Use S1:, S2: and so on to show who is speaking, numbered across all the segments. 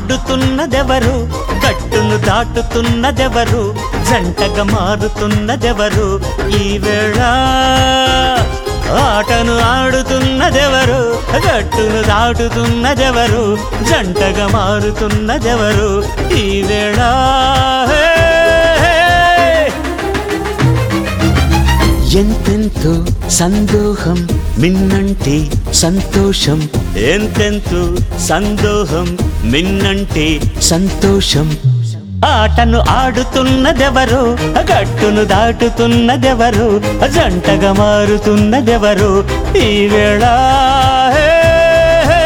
S1: ఆడుతున్నదెవరు గట్టును దాటుతున్నదెవరు జంటగా మారుతున్నదెవరు ఈ వేళ ఆటను ఆడుతున్నదెవరు గట్టును దాటుతున్నదెవరు జంటగా మారుతున్నదెవరు ఈ వేళ హే, హే. ఎంతెంతో సందోహం మిన్నంటే సంతోషం ఎంతెంతో సందోహం మిన్నంటే సంతోషం ఆటను ఆడుతున్నదెవరు గట్టును దాటుతున్నదెవరు జంటగా మారుతున్నదెవరు ఈ వేళ హే, హే.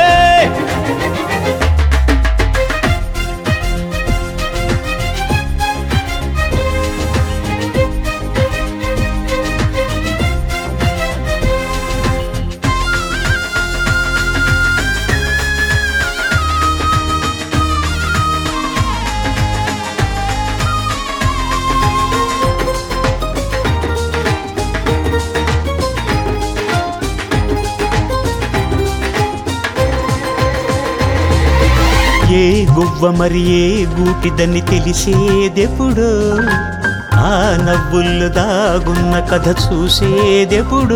S1: ఏ గువ్వ మరి ఏ గూటిదని తెలిసేదెప్పుడు ఆ నవ్వుల్లో దాగున్న కథ చూసేదెప్పుడు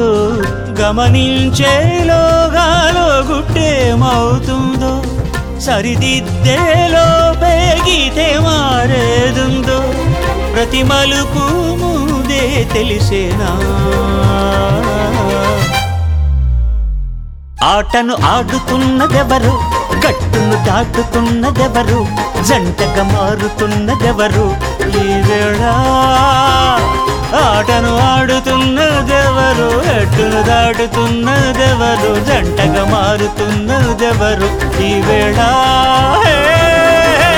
S1: గమనించేలోగాలో గుట్టేమవుతుందో సరిదిద్దేలో గీతే మారేదుందో ప్రతి మలుపు ముందే తెలిసేనా ఆటను ఆడుతున్నదెవరు గట్టును దాటుతున్నదెవరు జంటగా మారుతున్నదెవరు ఈ వేళ ఆటను ఆడుతున్నదెవరు గట్టును దాటుతున్నదెవరు జంటగా మారుతున్నదెవరు ఈ వేళ హే, హే.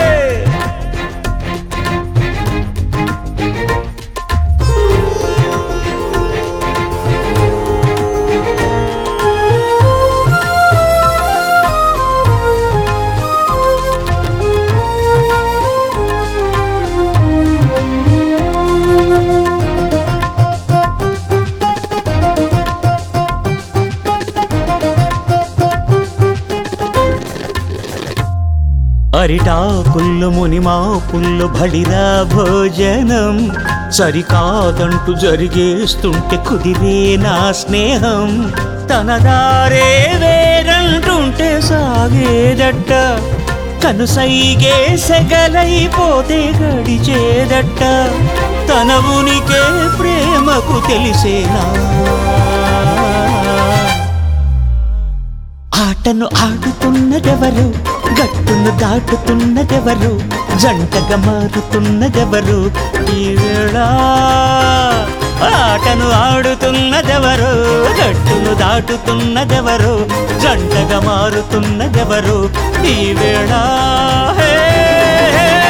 S1: అరిటాకుళ్ళు మునిమా పుల్లు బడిరా భోజనం సరికాదంటూ జరిగేస్తుంటే కుదిరే నా స్నేహం తన దారే వేరంటుంటే సాగేదట్ట కనుసైగే సెగలైపోతే గడిచేదట్ట తన ఉనికే ప్రేమకు తెలిసేనా ఆటను ఆడుతున్నదెవరు గట్టును దాటుతున్నదెవరు జంటగా మారుతున్నదెవరు ఈ వేళ ఆటను ఆడుతున్నదెవరు గట్టును దాటుతున్నదెవరు జంటగా మారుతున్నదెవరు ఈ వేళ హే, హే.